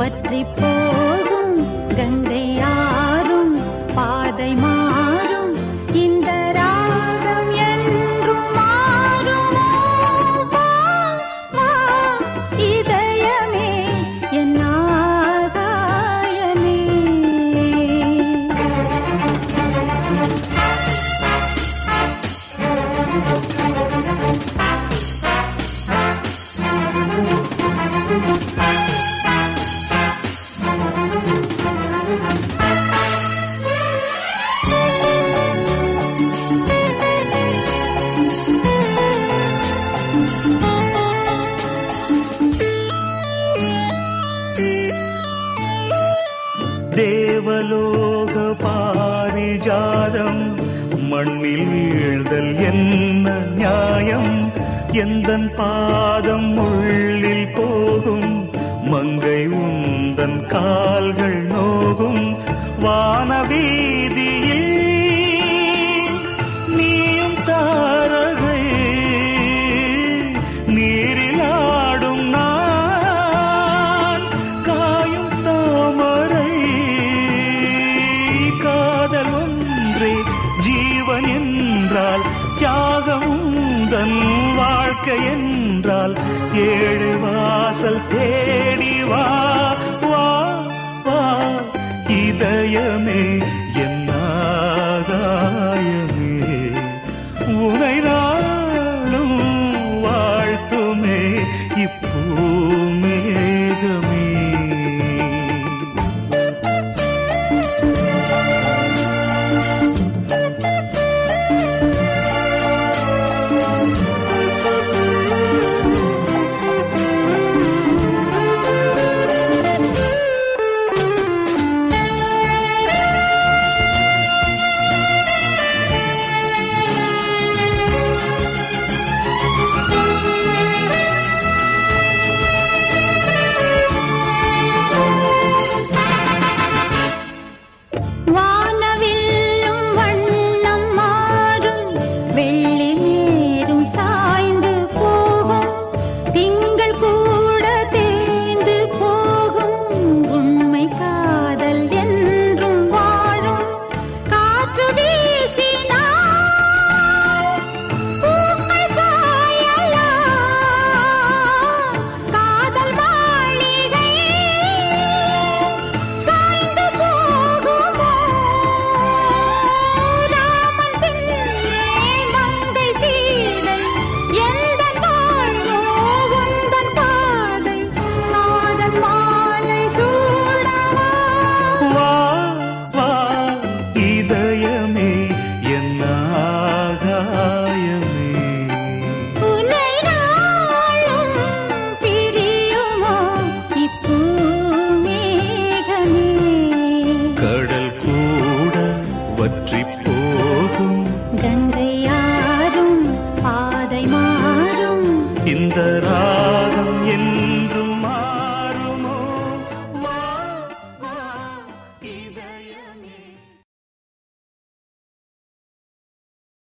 வற்றி போகும் கங்கை யாரும் பாதை மாறும் இந்த ராகம் என்றும் மாறுமோ வா, வா, இதயமே என் ஆகாயமே தேவலோக பாரிஜாதம் மண்ணில் வீழ்தல் என்ன நியாயம் எந்தன் பாதம் உள்ளில் போகும் மங்கை உந்தன் கால்கள் நோகும் வானவீதியில் நீயும் தாரகை நீரில் ஆடும் நான் காயும் தாமரை காதல் ஒன்றே ஜீவன் என்றால் தியாகம் தன் வாழ்க்கை என்றால் ஏழு வாசல் தேடி வா வா வா இதயமே என் ஆகாயமே உனை நாளும் வாழ்த்துமே இப்பூமேகமே வானவில்லும் வண்ணம் மாறும் வெள்ளி மேரும் சாய்ந்து போகும் திங்கள் கூட தேய்ந்து போகும் உண்மை காதல் என்றும் வாழும் காற்று வீசினால் பூக்கள் சாயலாம் காதல் மாளிகை சாய்ந்து போகுமோ ராமன் பின்னே மங்கை சீதை எந்தன் வாழ்வோ உந்தன் பாதை காதல் மாலை சூடவா வா வா இதயமே என் ஆகாயமே உன்னை நாளும் பிரியுமோ இப்பூமேகமே கடல் கூட வற்றி போகும் கங்கை யாரும் பாதை மாறும் இந்த ரா